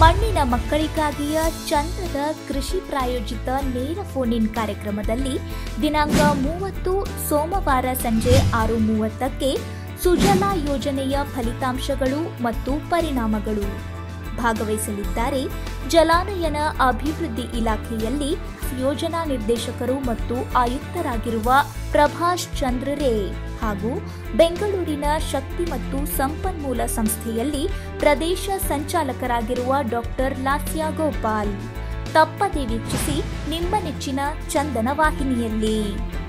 ಮಣ್ಣಿನ ಮಕ್ಕಳಿಗಾಗಿಯ ಚಂದದ ಕೃಷಿ ಪ್ರಾಯೋಜಿತ ನೇರ ಫೋನ್ ಇನ್ ಕಾರ್ಯಕ್ರಮದಲ್ಲಿ ದಿನಾಂಕ ಮೂವತ್ತು ಸೋಮವಾರ ಸಂಜೆ ಆರು ಮೂವತ್ತಕ್ಕೆ ಸುಜಲಾ ಯೋಜನೆಯ ಫಲಿತಾಂಶಗಳು ಮತ್ತು ಪರಿಣಾಮಗಳು ಭಾಗವಹಿಸಲಿದ್ದಾರೆ ಜಲಾನಯನ ಅಭಿವೃದ್ಧಿ ಇಲಾಖೆಯಲ್ಲಿ ಯೋಜನಾ ನಿರ್ದೇಶಕರು ಮತ್ತು ಆಯುಕ್ತರಾಗಿರುವ ಪ್ರಭಾಷ್ ಚಂದ್ರರೇ ಹಾಗೂ ಬೆಂಗಳೂರಿನ ಶಕ್ತಿ ಮತ್ತು ಸಂಪನ್ಮೂಲ ಸಂಸ್ಥೆಯಲ್ಲಿ ಪ್ರದೇಶ ಸಂಚಾಲಕರಾಗಿರುವ ಡಾಕ್ಟರ್ ಲಾಸ್ಯಾ ಗೋಪಾಲ್ ತಪ್ಪದೆ ವೀಕ್ಷಿಸಿ ನಿಮ್ಮ ನೆಚ್ಚಿನ ಚಂದನ ವಾಹಿನಿಯಲ್ಲಿ